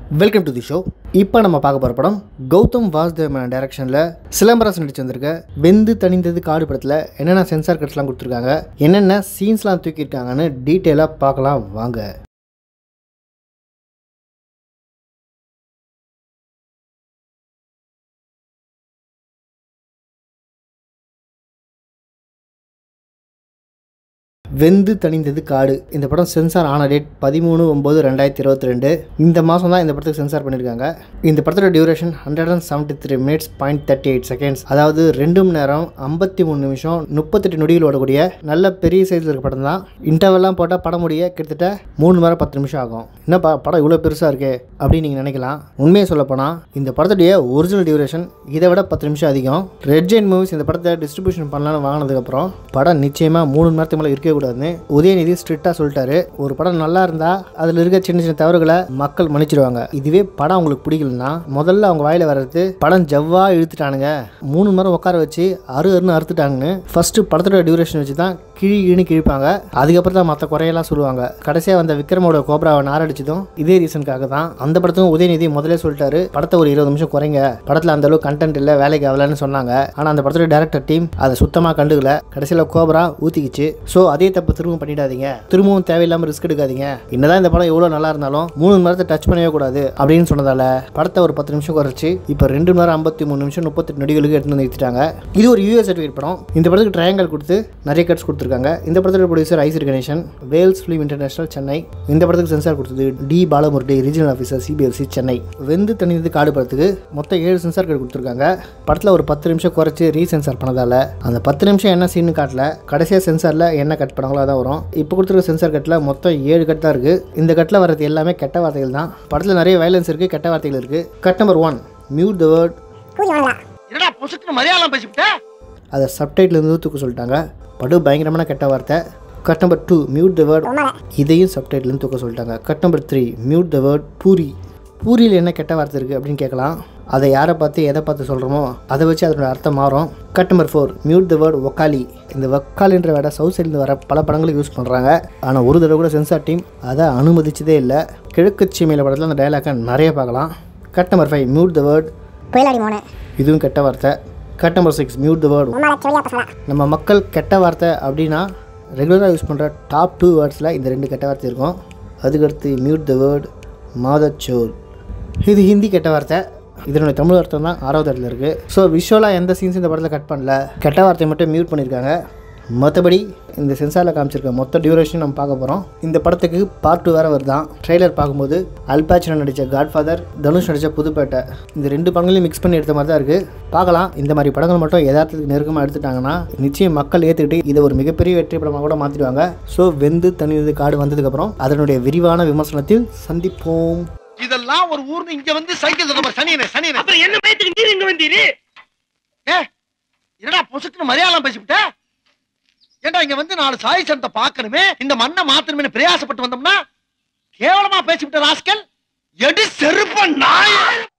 welcome to the show இப்போ நம்ம பார்க்க போகிற படம் கௌதம் வாசுதேவன் டைரக்ஷனில் சிலம்பரசன் நடிச்சு வந்திருக்க வெந்து தணிந்தது காடு படத்தில் என்னென்ன சென்சார் கட்ஸ்லாம் கொடுத்துருக்காங்க என்னென்ன சீன்ஸ்லாம் தூக்கியிருக்காங்கன்னு டீட்டெயிலாக பார்க்கலாம் வாங்க வெந்து தணிந்தது காடு இந்த படம் சென்சார் ஆன டேட் பதிமூணு ஒம்பது ரெண்டாயிரத்தி இருபத்தி ரெண்டு இந்த மாதம் தான் இந்த படத்துக்கு சென்சார் பண்ணியிருக்காங்க இந்த படத்தோட duration hundred and seventy three minutes point thirty eight seconds அதாவது ரெண்டு மணி நேரம் ஐம்பத்தி மூணு நிமிஷம் முப்பத்தெட்டு நொடிகள் ஓடக்கூடிய நல்ல பெரிய சைஸில் இருக்க படம் தான் இன்டர்வெல்லாம் போட்டால் படம் முடிய கிட்டத்தட்ட மூணு மணி நேரம் பத்து நிமிஷம் ஆகும் என்னப்பா படம் இவ்வளோ பெருசாக இருக்கே அப்படின்னு நீங்கள் நினைக்கலாம் உண்மையை சொல்லப்போனால் இந்த படத்துடைய ஒரிஜினல் டியூரேஷன் இதை விட பத்து நிமிஷம் அதிகம் ரெட் ஜெயின் மூவிஸ் இந்த படத்தை டிஸ்ட்ரிபியூஷன் பண்ணலான்னு வாங்கினதுக்கப்புறம் படம் நிச்சயமாக மூணு மணி நேரத்துக்கு மேலே இருக்கவே கூடாதுன்னு உதயநிதி ஸ்ட்ரிக்டாக சொல்லிட்டாரு ஒரு படம் நல்லா இருந்தால் அதில் இருக்க சின்ன சின்ன தவறுகளை மக்கள் மன்னிச்சிடுவாங்க இதுவே படம் உங்களுக்கு பிடிக்கலன்னா முதல்ல அவங்க வாயில வர்றது படம் ஜவ்வா இழுத்துட்டானுங்க மூணு மரம் உட்கார வச்சு அரு அருன்னு அறுத்துட்டாங்கன்னு ஃபர்ஸ்ட் படத்தோட டியூரேஷன் வச்சு தான் கிழி கிழின்னு கிழிப்பாங்க அதுக்கப்புறம் தான் மற்ற குறையெல்லாம் சொல்லுவாங்க கடைசியாக வந்த விக்ரமோட கோப்ராவை நாரடிச்சதும் இதே ரீசனுக்காக தான் அந்த படத்துக்கும் உதயநிதி முதல்ல சொல்லிட்டாரு படத்தை ஒரு இருபது நிமிஷம் குறைங்க படத்தில் அந்த அளவுக்கு கண்டென்ட் இல்லை வேலைக்கு ஆகலன்னு சொன்னாங்க ஆனால் அந்த படத்தோட டேரக்டர் டீம் அதை சுத்தமாக கண்டுக்கல கடைசியில் கோப்ரா ஊத்திக்கிச்சு ஸோ அதே தப்பு திரும்ப பண்ணிடாதீங்க திரும்பவும் தேவையில்லாமல் ரிஸ்க் எடுக்காதீங்க என்னதான் இந்த படம் எவ்வளோ நல்லா இருந்தாலும் மூணு மணி நேரத்தை டச் பண்ணவே கூடாது அப்படின்னு சொன்னதால படத்தை ஒரு பத்து நிமிஷம் குறைச்சி இப்போ ரெண்டு மணி நேரம் ஐம்பத்தி மூணு நிமிஷம் முப்பத்தெட்டு நொடிகளுக்கு எடுத்து வந்து நிறுத்திட்டாங்க இது ஒரு யூஎஸ் சர்டிஃபிகேட் படம் இந்த படத்துக்கு ட்ரையாங்கல் கொடுத்து நிறைய கட்ஸ் கொடுத்துருக்காங்க இந்த படத்தோட producer Ishari Ganesan Vels film international Chennai இந்த படத்துக்கு சென்சார் கொடுத்தது டி பாலமுருடி regional officer CBFC Chennai Vendhu Thanindhu காடு படத்துக்கு மொத்தம் ஏழு சென்சார் கார்டு கொடுத்துருக்காங்க படத்தில் ஒரு பத்து நிமிஷம் குறைச்சி ரீசென்சார் பண்ணதால அந்த பத்து நிமிஷம் என்ன சீன் காட்டல கடைசியாக சென்சாரில் என்ன கட் பண்ணாங்களோ அதான் வரும் இப்போ கொடுத்துருக்க சென்சார் கட்டில் மொத்தம் ஏழு கட் தான் இருக்குது இந்த கட்டில் வர்றது எல்லாமே கெட்ட வார்த்தைகள் தான் படத்தில் நிறைய வயலன்ஸ் இருக்குது கெட்ட வார்த்தைகள் இருக்குது cut number one mute the word என்னடா பொசுக்குன்னு மலையாளம் பேசிவிட்ட அதை சப்டைட்லேருந்து தூக்க சொல்லிட்டாங்க படு பயங்கரமான கெட்ட வார்த்தை cut number two mute the word இதையும் சப்டைட்லேருந்து தூக்க சொல்லிட்டாங்க cut number three mute the word பூரி பூரியில் என்ன கெட்ட வார்த்தை இருக்குது அப்படின்னு கேட்கலாம் அதை யாரை பார்த்து எதை பார்த்து சொல்கிறோமோ அதை வச்சு அதனோட அர்த்தம் மாறும் cut number four mute the word ஒக்காலி இந்த வக்காலின்ற வேர்டை சவுத் சைட்லேருந்து வர பல படங்களுக்கு யூஸ் பண்ணுறாங்க ஆனால் ஒரு தடவை கூட சென்சார் டீம் அதை அனுமதிச்சதே இல்லை கிழக்கு சீமையில் படத்தில் அந்த டைலாக்கை நிறைய பார்க்கலாம் cut number five mute the word புயலாடி மூணு இதுவும் கெட்ட வார்த்தை cut number six mute the word உமால சொல்லியா பசங்களா நம்ம மக்கள் கெட்ட வார்த்தை அப்படின்னா ரெகுலராக யூஸ் பண்ணுற டாப் டூ வேர்ட்ஸில் இந்த ரெண்டு கெட்ட வார்த்தை இருக்கும் அதுக்கடுத்து மியூட் த வேர்ட் மாதச்சோர் இது ஹிந்தி கெட்ட வார்த்தை இதனுடைய தமிழ் அர்த்தம் தான் ஆறாவது இடத்துல இருக்குது ஸோ விஷுவலாக எந்த சீன்ஸ் இந்த படத்தில் கட் பண்ணல கெட்ட வார்த்தையை மட்டும் மியூட் பண்ணியிருக்காங்க மற்றபடி இந்த சென்சாரில் காமிச்சிருக்க மொத்த டியூரேஷன் நம்ம பார்க்க போகிறோம் இந்த படத்துக்கு பார்ட் டூ வேறு வருதான் ட்ரெய்லர் பார்க்கும்போது அல்பாச்சினோ நடித்த காட்ஃபாதர் தனுஷ் நடித்த புதுப்பேட்டை இந்த ரெண்டு படங்களையும் மிக்ஸ் பண்ணி எடுத்த மாதிரி தான் இருக்குது பார்க்கலாம் இந்த மாதிரி படங்கள் மட்டும் யதார்த்தத்துக்கு நெருக்கமாக எடுத்துட்டாங்கன்னா நிச்சயம் மக்கள் ஏற்றுக்கிட்டு இதை ஒரு மிகப்பெரிய வெற்றி படமாக கூட மாற்றிடுவாங்க ஸோ வெந்து தனிது காடு வந்ததுக்கப்புறம் அதனுடைய விரிவான விமர்சனத்தில் சந்திப்போம் இதெல்லாம் ஒரு ஊர்னு இங்க வந்து சைக்கிள் தர சனியனே சனியனே அப்புறம் என்ன பயத்துக்கு நீர் இங்க வந்தீரு ஏ என்னடா பொசுக்குன்னு மலையாளம் பேசிவிட்ட ஏண்டா இங்க வந்து நாலு சாய் சனத்தை பார்க்கணுமே இந்த மண்ணை மாத்தணுமே பிரயாசப்பட்டு வந்தோம்னா கேவலமா பேசிவிட்ட ராஸ்கல் எடி செருப்ப நாய்